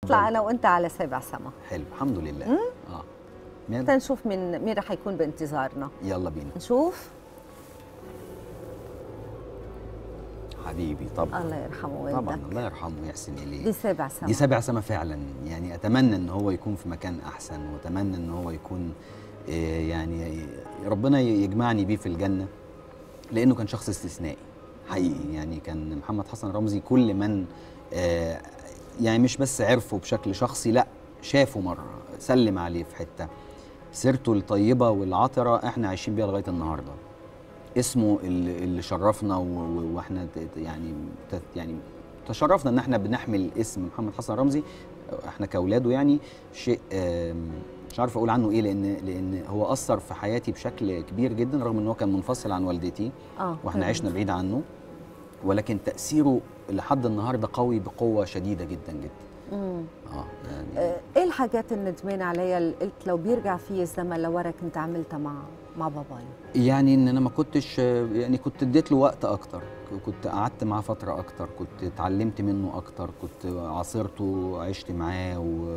نطلع انا وانت على سابع سما حلو الحمد لله اه مين تنشوف مين مين رح يكون بانتظارنا يلا بينا نشوف حبيبي طبعا الله يرحمه طبعا والدك الله يرحمه ويحسن اليه دي سابع سما دي سابع سما فعلا يعني اتمنى ان هو يكون في مكان احسن واتمنى ان هو يكون آه، يعني ربنا يجمعني بيه في الجنه لانه كان شخص استثنائي حقيقي يعني كان محمد حسن رمزي كل من آه، يعني مش بس عرفه بشكل شخصي لا شافه مره سلم عليه في حته سيرته الطيبه والعطره احنا عايشين بيها لغايه النهارده اسمه اللي اللي شرفنا و- و- واحنا ت- ت- يعني ت- يعني تشرفنا ان احنا بنحمل اسم محمد حسن رمزي احنا كاولاده يعني شيء آم، مش عارف اقول عنه ايه لان لان هو اثر في حياتي بشكل كبير جدا رغم ان هو كان منفصل عن والدتي اه واحنا عشنا بعيد عنه ولكن تاثيره لحد النهارده قوي بقوه شديده جدا جدا مم. اه يعني آه، ايه الحاجات اللي ندمان عليها اللي قلت لو بيرجع في الزمن لورا كنت عملتها مع مع باباي يعني ان انا ما كنتش يعني كنت اديت له وقت اكتر كنت قعدت معاه فتره اكتر كنت اتعلمت منه اكتر كنت عاصرته عشت معاه و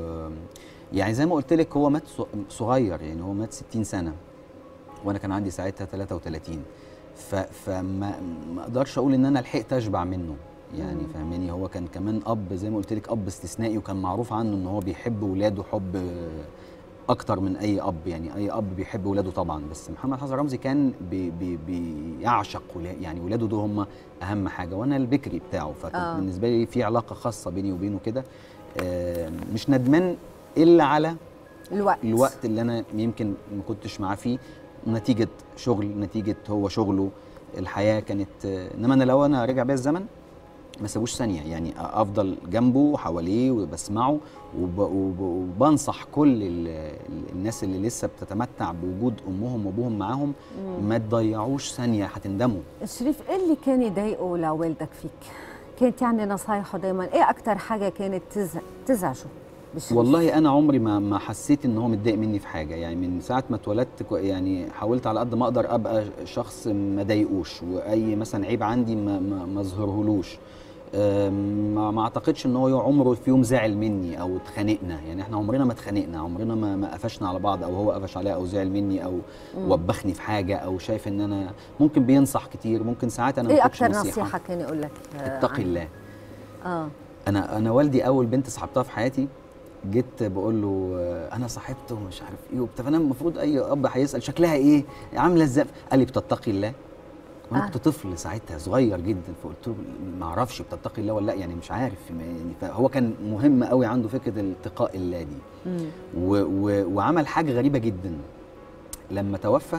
يعني زي ما قلت لك هو مات ص- صغير يعني هو مات 60 سنه وانا كان عندي ساعتها 33 ف فما ما اقدرش اقول ان انا لحقت اشبع منه يعني مم. فاهماني هو كان كمان اب زي ما قلت لك اب استثنائي وكان معروف عنه ان هو بيحب ولاده حب اكتر من اي اب يعني اي اب بيحب ولاده طبعا بس محمد حسن رمزي كان بي بي بيعشق ولا يعني ولاده دول هم اهم حاجه وانا البكري بتاعه فكان آه. آه. بالنسبه لي في علاقه خاصه بيني وبينه كده آه، مش ندمان الا على الوقت الوقت اللي انا يمكن ما كنتش معاه فيه نتيجه شغل نتيجه هو شغله الحياه كانت انما انا لو انا رجع بيا الزمن ما سابوش ثانيه يعني افضل جنبه وحواليه وبسمعه وب وب وبنصح كل ال- ال- الناس اللي لسه بتتمتع بوجود امهم وابوهم معاهم مم. ما تضيعوش ثانيه هتندموا شريف ايه اللي كان يضايقه لوالدك فيك؟ كانت يعني نصايحه دايما ايه اكتر حاجه كانت تز... تزعجه بشريف؟ والله انا عمري ما ما حسيت ان هو متضايق مني في حاجه يعني من ساعه ما اتولدت كو- يعني حاولت على قد ما اقدر ابقى شخص ما ضايقوش واي مثلا عيب عندي ما ما ما اظهرهولوش أم، ما ما اعتقدش ان هو عمره في يوم زعل مني او اتخانقنا يعني احنا عمرنا ما اتخانقنا عمرنا ما ما قفشنا على بعض او هو قفش عليا او زعل مني او مم. وبخني في حاجه او شايف ان انا ممكن بينصح كتير ممكن ساعات انا ما ايه باخدش اكتر نصيحه كان يقول لك آه، اتقي عنها؟ الله اه انا انا والدي اول بنت صاحبتها في حياتي جيت بقول له آه، انا صاحبته ومش عارف ايه وبتاع فانا المفروض اي اب هيسال شكلها ايه عامله ازاي قال لي بتتقي الله وانا آه. كنت طفل ساعتها صغير جدا فقلت له ما اعرفش بتتقي الله ولا لا يعني مش عارف يعني فهو كان مهم قوي عنده فكره الاتقاء الله دي مم. و و وعمل حاجه غريبه جدا لما توفى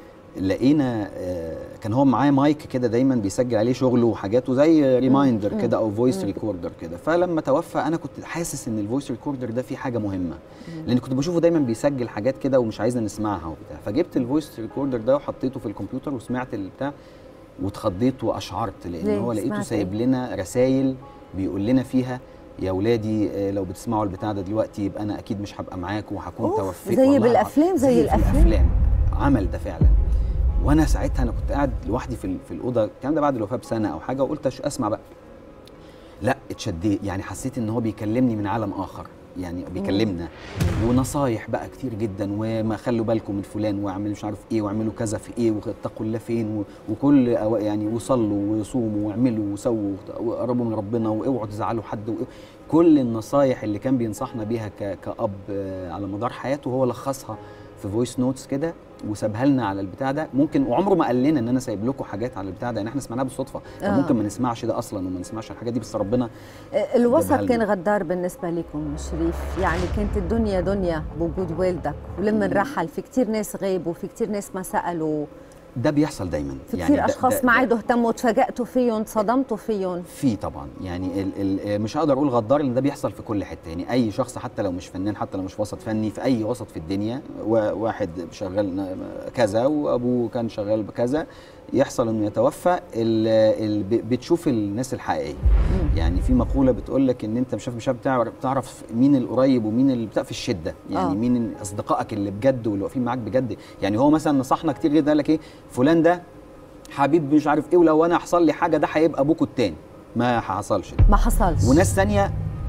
لقينا آه، كان هو معاه مايك كده دايما بيسجل عليه شغله وحاجاته زي ريمايندر مم. كده او فويس مم. ريكوردر كده فلما توفى انا كنت حاسس ان الفويس ريكوردر ده فيه حاجه مهمه لان كنت بشوفه دايما بيسجل حاجات كده ومش عايزنا نسمعها وبتاع فجبت الفويس ريكوردر ده وحطيته في الكمبيوتر وسمعت البتاع واتخضيت واشعرت لان ليه؟ هو لقيته سمعت سايب إيه؟ لنا رسائل بيقول لنا فيها يا ولادي آه، لو بتسمعوا البتاع ده دلوقتي يبقى انا اكيد مش هبقى معاكم وهكون أوف، توفيت زي والله بالأفلام، زي في الأفلام. الافلام عمل ده فعلا وانا ساعتها انا كنت قاعد لوحدي في ال- في الاوضه الكلام ده بعد الوفاه بسنه او حاجه وقلت أش- اسمع بقى لا اتشديت يعني حسيت ان هو بيكلمني من عالم اخر يعني بيكلمنا ونصايح بقى كتير جدا وما خلوا بالكم من فلان واعملوا مش عارف ايه واعملوا كذا في ايه واتقوا الله فين و- وكل أو- يعني وصلوا وصوموا واعملوا وسووا وقربوا من ربنا واوعوا تزعلوا حد وإيه. كل النصايح اللي كان بينصحنا بيها ك- كأب آه، على مدار حياته هو لخصها في فويس نوتس كده وسابها لنا على البتاع ده ممكن وعمره ما قال لنا ان انا سايب لكم حاجات على البتاع ده يعني احنا سمعناها بالصدفه آه. فممكن ما نسمعش ده اصلا وما نسمعش الحاجات دي بس ربنا آه، الوسط جابها كان لنا. غدار بالنسبه لكم شريف يعني كانت الدنيا دنيا بوجود والدك ولما انرحل في كتير ناس غابوا في كتير ناس ما سالوا ده بيحصل دايما في يعني كتير ده- اشخاص ده- ما ده- عادوا اهتموا تفاجأتوا فيهم صدمتوا فيهم في طبعا يعني ال ال مش هقدر اقول غدار لان ده بيحصل في كل حته يعني اي شخص حتى لو مش فنان حتى لو مش وسط فني في اي وسط في الدنيا و- واحد شغال ن- كذا وابوه كان شغال بكذا يحصل انه يتوفى ال ال ب- بتشوف الناس الحقيقيه يعني في مقوله بتقول لك ان انت مش عارف مش عارف بتعرف, بتعرف مين القريب ومين اللي بتاع في الشده يعني آه. آه. مين اصدقائك اللي بجد واللي واقفين معاك بجد يعني هو مثلا نصحنا كتير جدا قال لك ايه فلان ده حبيب مش عارف ايه ولو انا حصل لي حاجه ده هيبقى ابوكوا التاني ما حصلش ده ما حصلش وناس تانية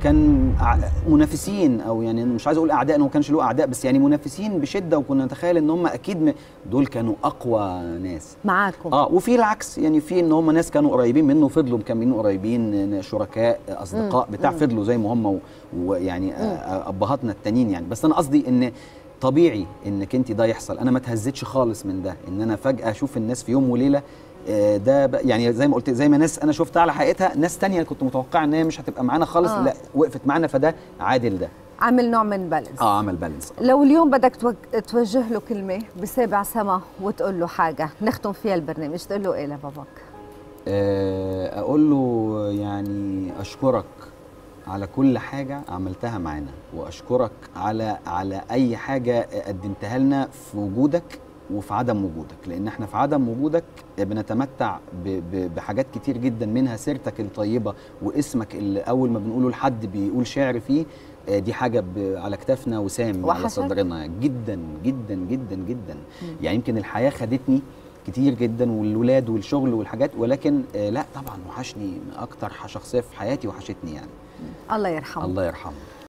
كان أع- منافسين او يعني أنا مش عايز اقول اعداء إنه ما كانش له اعداء بس يعني منافسين بشده وكنا نتخيل ان هم اكيد م- دول كانوا اقوى ناس معاكم اه وفي العكس يعني في ان هم ناس كانوا قريبين منه وفضلوا مكملين قريبين شركاء اصدقاء بتاع فضلوا زي ما هم و- ويعني آه، ابهاتنا التانيين يعني بس انا قصدي ان طبيعي انك انت ده يحصل انا ما اتهزتش خالص من ده ان انا فجاه اشوف الناس في يوم وليله آه، ده بقى- يعني زي ما قلت زي ما ناس انا شفتها على حقيقتها ناس تانية كنت متوقع ان هي مش هتبقى معانا خالص آه. لا وقفت معانا فده عادل ده عامل نوع من بالانس اه عمل بالانس لو اليوم بدك توج- توجه له كلمة بسابع سما وتقول له حاجة نختم فيها البرنامج تقول له إيه لباباك آه، اقول له يعني اشكرك على كل حاجه عملتها معانا واشكرك على على اي حاجه قدمتها لنا في وجودك وفي عدم وجودك لان احنا في عدم وجودك بنتمتع ب- ب- بحاجات كتير جدا منها سيرتك الطيبه واسمك اللي اول ما بنقوله لحد بيقول شعر فيه آه، دي حاجه ب- على كتافنا وسام على وحشك؟ صدرنا جدا جدا جدا جدا يعني يمكن الحياه خدتني كتير جدا والولاد والشغل والحاجات ولكن آه لا طبعا وحشني اكتر شخصيه في حياتي وحشتني يعني الله يرحمه الله يرحمه